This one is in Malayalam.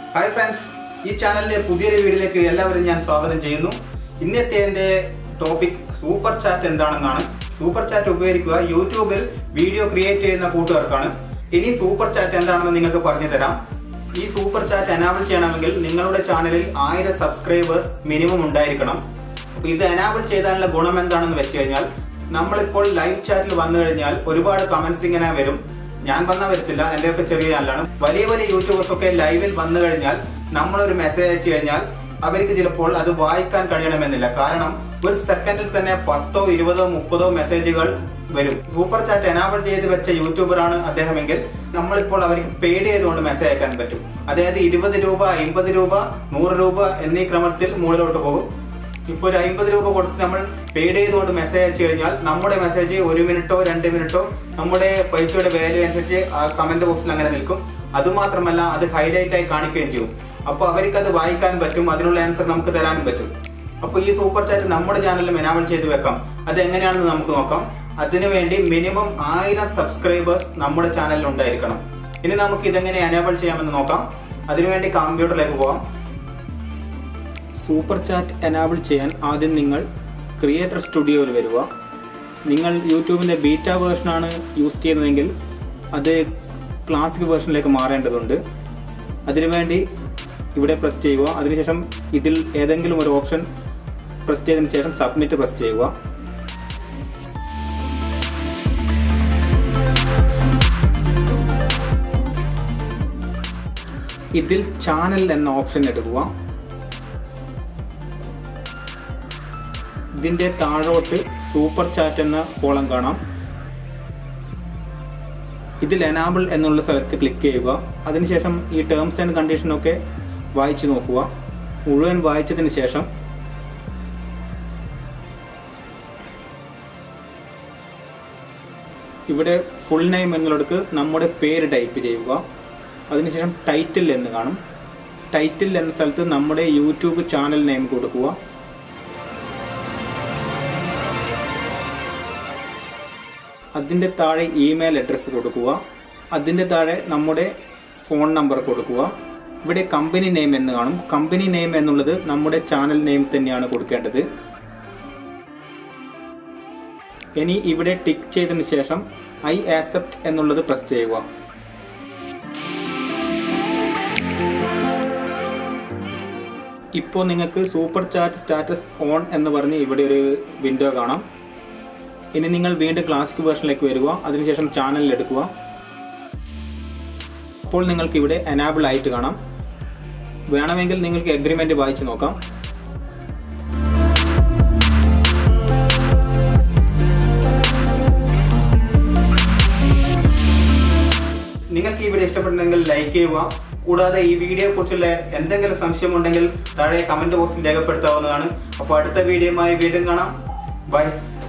ഹായ് ഫ്രണ്ട്സ് ഈ ചാനലിന്റെ പുതിയൊരു വീഡിയോയിലേക്ക് എല്ലാവരും ഞാൻ സ്വാഗതം ചെയ്യുന്നു ഇന്നത്തെ എൻ്റെ ടോപ്പിക് സൂപ്പർ ചാറ്റ് എന്താണെന്നാണ് സൂപ്പർ ചാറ്റ് ഉപയോഗിക്കുക യൂട്യൂബിൽ വീഡിയോ ക്രിയേറ്റ് ചെയ്യുന്ന കൂട്ടുകാർക്കാണ് ഇനി സൂപ്പർ ചാറ്റ് എന്താണെന്ന് നിങ്ങൾക്ക് പറഞ്ഞു തരാം ഈ സൂപ്പർ ചാറ്റ് എനാബിൾ ചെയ്യണമെങ്കിൽ നിങ്ങളുടെ ചാനലിൽ ആയിരം സബ്സ്ക്രൈബേഴ്സ് മിനിമം ഉണ്ടായിരിക്കണം അപ്പൊ ഇത് എനാബിൾ ചെയ്താലുള്ള ഗുണം എന്താണെന്ന് വെച്ച് കഴിഞ്ഞാൽ നമ്മളിപ്പോൾ ലൈവ് ചാറ്റിൽ വന്നു കഴിഞ്ഞാൽ ഒരുപാട് കമന്റ്സ് ഇങ്ങനെ വരും ഞാൻ വന്നാൽ വരത്തില്ല എന്റെയൊക്കെ ചെറിയ ചാനലാണ് വലിയ വലിയ യൂട്യൂബേഴ്സ് ഒക്കെ ലൈവിൽ വന്നു കഴിഞ്ഞാൽ നമ്മളൊരു മെസ്സേജ് അയച്ചു കഴിഞ്ഞാൽ അവർക്ക് ചിലപ്പോൾ അത് വായിക്കാൻ കഴിയണമെന്നില്ല കാരണം ഒരു സെക്കൻഡിൽ തന്നെ പത്തോ ഇരുപതോ മുപ്പതോ മെസ്സേജുകൾ വരും സൂപ്പർ ചാറ്റ് എനാബിൾ ചെയ്ത് വെച്ച യൂട്യൂബറാണ് അദ്ദേഹമെങ്കിൽ നമ്മളിപ്പോൾ അവർക്ക് പേഡ് ചെയ്തുകൊണ്ട് മെസ്സേജ് അയക്കാൻ പറ്റും അതായത് ഇരുപത് രൂപ അമ്പത് രൂപ നൂറ് രൂപ എന്നീ ക്രമത്തിൽ മുകളിലോട്ട് പോകും ഇപ്പൊ ഒരു അമ്പത് രൂപ കൊടുത്ത് നമ്മൾ പെയ്ഡ് ചെയ്തുകൊണ്ട് മെസ്സേജ് അയച്ചു കഴിഞ്ഞാൽ നമ്മുടെ മെസ്സേജ് ഒരു മിനിറ്റോ രണ്ട് മിനിറ്റോ നമ്മുടെ പൈസയുടെ വാല്യൂ അനുസരിച്ച് ആ കമന്റ് ബോക്സിൽ അങ്ങനെ നിൽക്കും അതുമാത്രമല്ല അത് ഹൈലൈറ്റ് ആയി കാണിക്കുകയും ചെയ്യും അപ്പോൾ അവർക്ക് അത് വായിക്കാൻ പറ്റും അതിനുള്ള ആൻസർ നമുക്ക് തരാനും പറ്റും അപ്പോൾ ഈ സൂപ്പർ ചാറ്റ് നമ്മുടെ ചാനലിൽ എനാബിൾ ചെയ്ത് വെക്കാം അത് എങ്ങനെയാണെന്ന് നമുക്ക് നോക്കാം അതിനുവേണ്ടി മിനിമം ആയിരം സബ്സ്ക്രൈബേഴ്സ് നമ്മുടെ ചാനലിൽ ഉണ്ടായിരിക്കണം ഇനി നമുക്ക് ഇതെങ്ങനെ എനേബിൾ ചെയ്യാമെന്ന് നോക്കാം അതിനുവേണ്ടി കമ്പ്യൂട്ടറിലേക്ക് പോവാം സൂപ്പർ ചാറ്റ് എനാബിൾ ചെയ്യാൻ ആദ്യം നിങ്ങൾ ക്രിയേറ്റർ സ്റ്റുഡിയോയിൽ വരിക നിങ്ങൾ യൂട്യൂബിൻ്റെ ബീറ്റ വേർഷനാണ് യൂസ് ചെയ്യുന്നതെങ്കിൽ അത് ക്ലാസിക് വേർഷനിലേക്ക് മാറേണ്ടതുണ്ട് അതിനുവേണ്ടി ഇവിടെ പ്രസ് ചെയ്യുക അതിനുശേഷം ഇതിൽ ഏതെങ്കിലും ഒരു ഓപ്ഷൻ പ്രസ് ചെയ്തതിന് ശേഷം സബ്മിറ്റ് പ്രസ് ചെയ്യുക ഇതിൽ ചാനൽ എന്ന ഓപ്ഷൻ എടുക്കുക ഇതിന്റെ താഴോട്ട് സൂപ്പർ ചാറ്റ് എന്ന കോളം കാണാം ഇതിൽ എനാബിൾ എന്നുള്ള സ്ഥലത്ത് ക്ലിക്ക് ചെയ്യുക അതിനുശേഷം ഈ ടേംസ് ആൻഡ് കണ്ടീഷനൊക്കെ വായിച്ചു നോക്കുക മുഴുവൻ വായിച്ചതിന് ശേഷം ഇവിടെ ഫുൾ നെയിം എന്നുള്ളടക്ക് നമ്മുടെ പേര് ടൈപ്പ് ചെയ്യുക അതിനുശേഷം ടൈറ്റിൽ എന്ന് കാണും ടൈറ്റിൽ എന്ന സ്ഥലത്ത് നമ്മുടെ യൂട്യൂബ് ചാനൽ നെയിം കൊടുക്കുക അതിൻ്റെ താഴെ ഇമെയിൽ അഡ്രസ്സ് കൊടുക്കുക അതിൻ്റെ താഴെ നമ്മുടെ ഫോൺ നമ്പർ കൊടുക്കുക ഇവിടെ കമ്പനി നെയിം എന്ന് കാണും കമ്പനി നെയിം എന്നുള്ളത് നമ്മുടെ ചാനൽ നെയിം തന്നെയാണ് കൊടുക്കേണ്ടത് ഇനി ഇവിടെ ടിക്ക് ചെയ്തതിന് ശേഷം ഐ ആക്സെപ്റ്റ് എന്നുള്ളത് പ്രസ് ചെയ്യുക ഇപ്പോൾ നിങ്ങൾക്ക് സൂപ്പർ ചാറ്റ് സ്റ്റാറ്റസ് ഓൺ എന്ന് പറഞ്ഞ് ഇവിടെ ഒരു വിൻഡോ കാണാം ഇനി നിങ്ങൾ വീണ്ടും ക്ലാസിക് വേർഷനിലേക്ക് വരിക അതിനുശേഷം ചാനലിൽ എടുക്കുക അപ്പോൾ നിങ്ങൾക്ക് ഇവിടെ എനാബിൾ ആയിട്ട് കാണാം വേണമെങ്കിൽ നിങ്ങൾക്ക് എഗ്രിമെന്റ് വായിച്ചു നോക്കാം നിങ്ങൾക്ക് ഈ വീഡിയോ ഇഷ്ടപ്പെട്ടുണ്ടെങ്കിൽ ലൈക്ക് ചെയ്യുക കൂടാതെ ഈ വീഡിയോയെ കുറിച്ചുള്ള എന്തെങ്കിലും സംശയമുണ്ടെങ്കിൽ താഴെ കമന്റ് ബോക്സിൽ രേഖപ്പെടുത്താവുന്നതാണ് അപ്പോൾ അടുത്ത വീഡിയോയുമായി വീണ്ടും കാണാം ബൈ